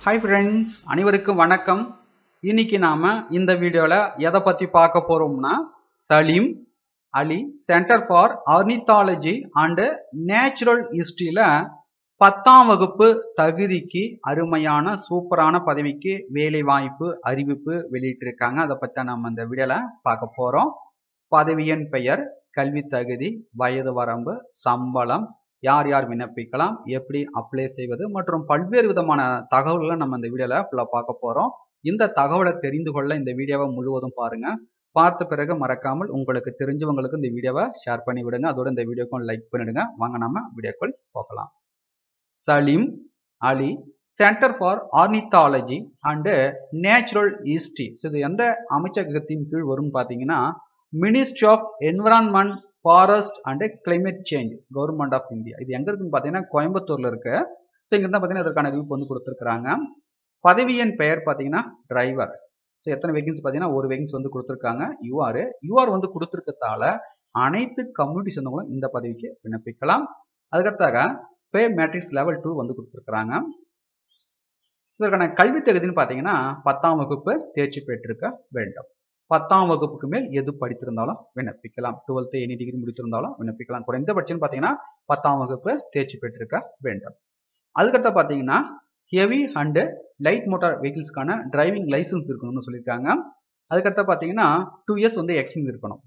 hi friends அனைவருக்கும் வணக்கம் இன்னைக்கு நாம இந்த வீடியோல எதை பத்தி பார்க்க போறோம்னா Salim Ali centre for ornithology and natural ஹிஸ்டரியில பத்தாம் வகுப்பு தகுதிக்கு அருமையான சூப்பரான பதவிக்கு வேலை வாய்ப்பு அறிவிப்பு வெளியிட்டிருக்காங்க அதை பத்தி நம்ம இந்த வீடியோல பார்க்க போறோம் பதவியின் பெயர் கல்வி தகுதி வயது வரம்பு சம்பளம் யார் யார் விண்ணப்பிக்கலாம் எப்படி அப்ளை செய்வது மற்றும் பல்வேறு விதமான தகவல்களை நம்ம இந்த வீடியோல ஃபுல்லாக பார்க்க போறோம் இந்த தகவலை தெரிந்து கொள்ள இந்த வீடியோவை முழுவதும் பாருங்க பார்த்த பிறகு மறக்காமல் உங்களுக்கு தெரிஞ்சவங்களுக்கு இந்த வீடியோவை ஷேர் பண்ணி விடுங்க அதோட இந்த வீடியோக்கும் லைக் பண்ணிடுங்க வாங்க நம்ம வீடியோக்குள் போகலாம் Salim Ali centre for ornithology and natural history so இது எந்த அமைச்சகத்தின் கீழ் வரும்னு பார்த்தீங்கன்னா ministry of environment forest and climate change government of India இது எங்க இருக்குன்னு பார்த்தீங்கன்னா கோயம்புத்தூர்ல இருக்கு ஸோ இங்க தான் பார்த்தீங்கன்னா இதற்கான விழிப்பு வந்து கொடுத்துருக்காங்க பதவியின் பெயர் பார்த்தீங்கன்னா டிரைவர் ஸோ எத்தனை வேகன்சி பார்த்தீங்கன்னா ஒரு வேகன்சி வந்து கொடுத்துருக்காங்க யூஆர் யூஆர் வந்து கொடுத்துருக்கத்தால அனைத்து கம்யூனிட்டி சொந்தங்களும் இந்த பதவிக்கு விண்ணப்பிக்கலாம் அதுக்கடுத்தாக பே மேட்ரிக்ஸ் லெவல் டூ வந்து கொடுத்துருக்குறாங்க இதற்கான கல்வி தகுதின்னு பார்த்தீங்கன்னா பத்தாம் வகுப்பு தேர்ச்சி பெற்றிருக்க வேண்டும் பத்தாம் வகுப்புக்கு மேல் எது படித்திருந்தாலும் விண்ணப்பிக்கலாம் டுவெல்த்து எனி டிகிரி முடித்திருந்தாலும் விண்ணப்பிக்கலாம் குறைந்தபட்சம் பார்த்தீங்கன்னா பத்தாம் வகுப்பு தேர்ச்சி பெற்றிருக்க வேண்டும் அதுக்கடுத்த பார்த்தீங்கன்னா ஹெவி அண்டு லைட் மோட்டார் வெஹிக்கிள்ஸ்க்கான டிரைவிங் லைசன்ஸ் இருக்கணும்னு சொல்லியிருக்காங்க அதுக்கடுத்த பார்த்தீங்கன்னா டூ இயர்ஸ் வந்து எக்ஸ்பீரியன்ஸ் இருக்கணும்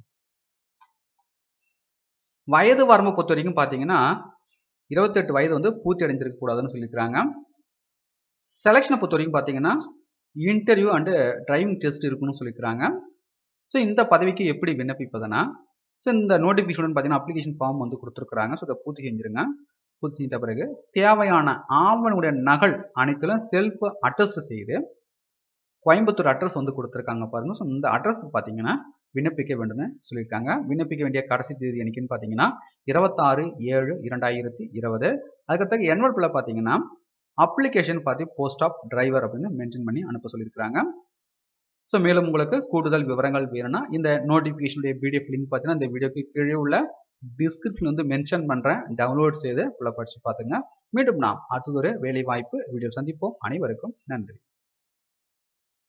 வயது வரம்பு பொறுத்த வரைக்கும் பார்த்தீங்கன்னா இருபத்தெட்டு வயது வந்து பூர்த்தி அடைஞ்சிருக்க கூடாதுன்னு சொல்லியிருக்காங்க செலெக்ஷனை பொறுத்த வரைக்கும் பார்த்தீங்கன்னா இன்டர்வியூ அண்டு டிரைவிங் டெஸ்ட் இருக்குன்னு சொல்லியிருக்காங்க ஸோ இந்த பதவிக்கு எப்படி விண்ணப்பிப்பதுன்னா ஸோ இந்த நோட்டிஃபிகேஷன் பார்த்தீங்கன்னா அப்ளிகேஷன் ஃபார்ம் வந்து கொடுத்துருக்குறாங்க ஸோ இதை பூர்த்தி செஞ்சுருங்க பூர்த்தி செஞ்ச பிறகு தேவையான ஆவணங்களுடைய நகல் அனைத்திலும் செல்ஃப் அட்ரஸ்ட் செய்து கோயம்புத்தூர் அட்ரஸ் வந்து கொடுத்துருக்காங்க பாருங்க ஸோ இந்த அட்ரஸ் பார்த்தீங்கன்னா விண்ணப்பிக்க வேண்டும்னு சொல்லியிருக்காங்க விண்ணப்பிக்க வேண்டிய கடைசி தேதி என்னைக்குன்னு பார்த்தீங்கன்னா இருபத்தாறு ஏழு இரண்டாயிரத்தி இருபது அதுக்கடுத்த என்வல்பில் பார்த்தீங்கன்னா அப்ளிகேஷன் பார்த்து போஸ்ட் ஆஃப் டிரைவர் அப்படின்னு மென்ஷன் பண்ணி அனுப்ப சொல்லியிருக்காங்க ஸோ மேலும் உங்களுக்கு கூடுதல் விவரங்கள் வேணும்னா இந்த நோட்டிஃபிகேஷனுடைய பிடிஎஃப் லிங்க் பார்த்தீங்கன்னா இந்த வீடியோக்கு கீழே உள்ள டிஸ்கிரிப்ஷன் வந்து மென்ஷன் பண்ணுறேன் டவுன்லோட் செய்து ஃபுல்லாக படித்து பார்த்துங்க மீண்டும் நாம் அடுத்தது ஒரு வேலை வாய்ப்பு வீடியோ சந்திப்போம் அனைவருக்கும் நன்றி